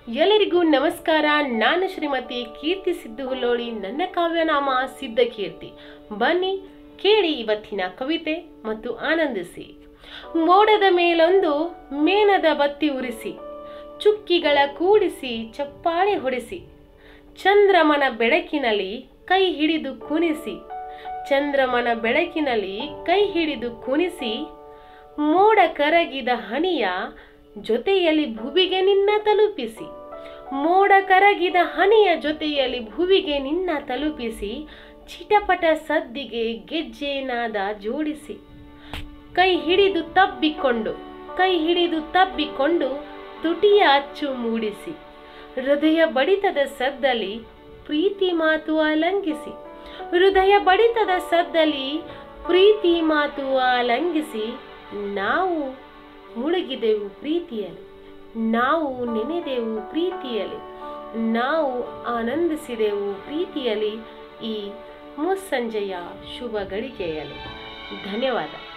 ಎಲ್ಲರಿಗೂ ನಮಸ್ಕಾರ ನಾನು ಶ್ರೀಮತಿ ಕೀರ್ತಿ ಸಿದ್ದು ಹುಲ್ಲೋಳಿ ನನ್ನ ಕಾವ್ಯನಾಮ ಸಿದ್ಧಕೀರ್ತಿ ಬನ್ನಿ ಕೇಳಿ ಇವತ್ತಿನ ಕವಿತೆ ಮತ್ತು ಆನಂದಿಸಿ ಮೋಡದ ಮೇಲೊಂದು ಮೇಣದ ಬತ್ತಿ ಉರಿಸಿ ಚುಕ್ಕಿಗಳ ಕೂಡಿಸಿ ಚಪ್ಪಾಳೆ ಹೊಡಿಸಿ ಚಂದ್ರಮನ ಬೆಳಕಿನಲ್ಲಿ ಕೈ ಹಿಡಿದು ಕುಣಿಸಿ ಚಂದ್ರಮನ ಬೆಳಕಿನಲ್ಲಿ ಕೈ ಹಿಡಿದು ಕುಣಿಸಿ ಮೋಡ ಕರಗಿದ ಹನಿಯ ಜೊತೆಯಲ್ಲಿ ಭುವಿಗೆ ನಿನ್ನ ತಲುಪಿಸಿ ಮೋಡ ಕರಗಿದ ಹನಿಯ ಜೊತೆಯಲ್ಲಿ ಭುವಿಗೆ ನಿನ್ನ ತಲುಪಿಸಿ ಚಿಟಪಟ ಸದ್ದಿಗೆ ಗೆಜ್ಜೆನಾದ ಜೋಡಿಸಿ ಕೈ ಹಿಡಿದು ತಬ್ಬಿಕೊಂಡು ಕೈ ಹಿಡಿದು ತಬ್ಬಿಕೊಂಡು ತುಟಿಯ ಅಚ್ಚು ಮೂಡಿಸಿ ಹೃದಯ ಬಡಿತದ ಸದ್ದಲ್ಲಿ ಪ್ರೀತಿ ಮಾತು ಆಲಂಗಿಸಿ ಹೃದಯ ಬಡಿತದ ಸದ್ದಲ್ಲಿ ಪ್ರೀತಿ ಮಾತು ಆಲಂಗಿಸಿ ನಾವು ಮುಳುಗಿದೆವು ಪ್ರೀತಿಯಲ್ಲಿ ನಾವು ನೆನೆದೆವು ಪ್ರೀತಿಯಲ್ಲಿ ನಾವು ಆನಂದಿಸಿದೆವು ಪ್ರೀತಿಯಲ್ಲಿ ಈ ಮುಸ್ಸಂಜೆಯ ಶುಭ ಗಳಿಗೆಯಲ್ಲಿ ಧನ್ಯವಾದ